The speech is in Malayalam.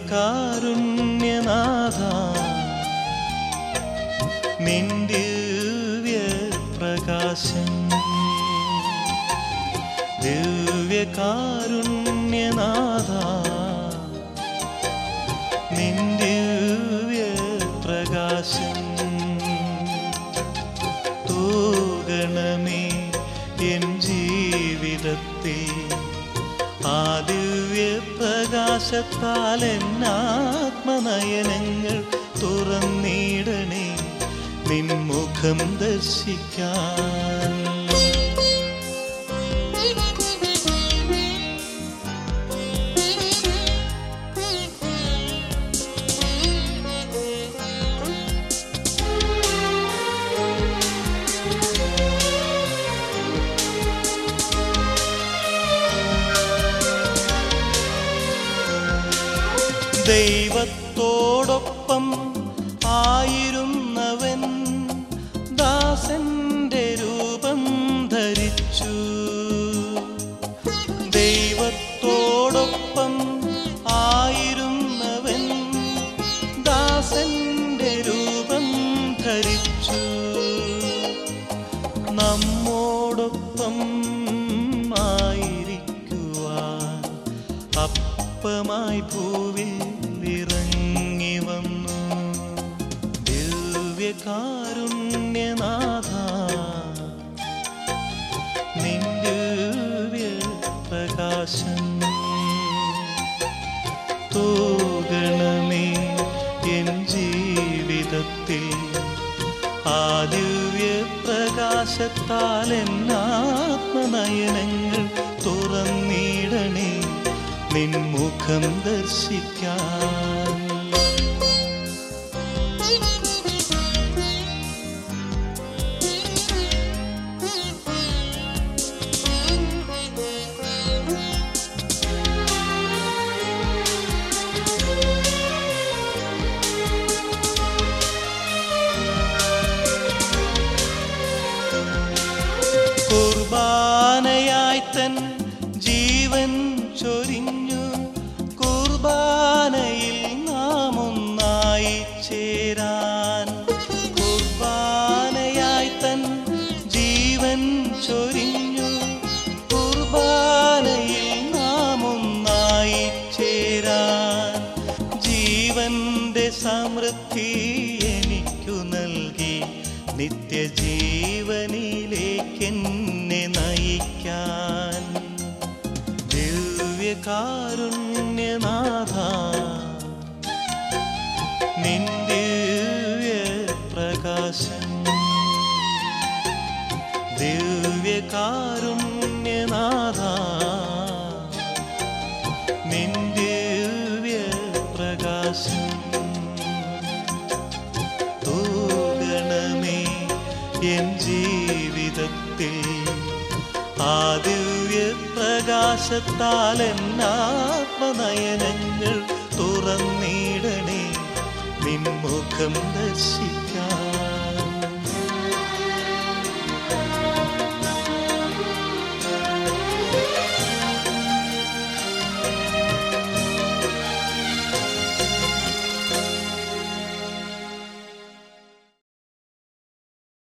ദിവ്യകാരുണ്യനാഥ നിൻ ദിവ്യ പ്രകാശം ദിവ്യകാരുണ്യനാഥ നിൻ ദിവ്യ പ്രകാശം തൂകണമേ എൻ ജീവിതത്തിൽ ആ ദിവ്യ പ്രകാശത്താൽ എന്നാത്മനയനങ്ങൾ തുറന്നിടണേ നിൻ മുഖം ദർശിക്കാൻ ദൈവത്തോടൊപ്പം ആയിരുന്നവൻ ദാസന്റെ രൂപം ധരിച്ചു ദൈവത്തോടൊപ്പം ആയിരുന്നവൻ ദാസന്റെ രൂപം ധരിച്ചു നമ്മോടൊപ്പം ആയിരിക്കുവാൻ അപ്പമായി ഭൂവിൽ ഇറങ്ങി വന്നു ദിവ്യകാരുണ്യനാഥ നിൻ ദിവ്യ പ്രകാശം തൂകണമേ എൻ ജീവിതത്തിൽ ആ ദിവ്യ പ്രകാശത്താൽ എന്നാത്മനയനങ്ങൾ തുറന്നിടണേ നിൻ മുഖം ദർശിക്കാൻ കുർബാനയായി തൻ ജീവൻ ചൊരിഞ്ഞു കുർബാനയിൽ നാം ഒന്നായി ചേരാൻ കുർബാനയായി തൻ ജീവൻ ചൊരിഞ്ഞു കുർബാനയിൽ നാം ഒന്നായി ചേരാൻ ജീവന്റെ സമൃദ്ധി എനിക്കു നൽകി നിത്യജീവനിലേക്ക് എന്നെ നയിക്കാൻ ദിവ്യകാരുണ്യനാഥ നിൻ ദിവ്യ പ്രകാശം ദിവ്യകാരുണ്യനാഥ നിൻ ദിവ്യ പ്രകാശം തൂകണമേ എൻ ജീവിതത്തിൽ ആ ദിവ്യ പ്രകാശത്താൽ എന്നാത്മനയനങ്ങൾ തുറന്നിടണേ നിൻ മുഖം ദർശിക്കാൻ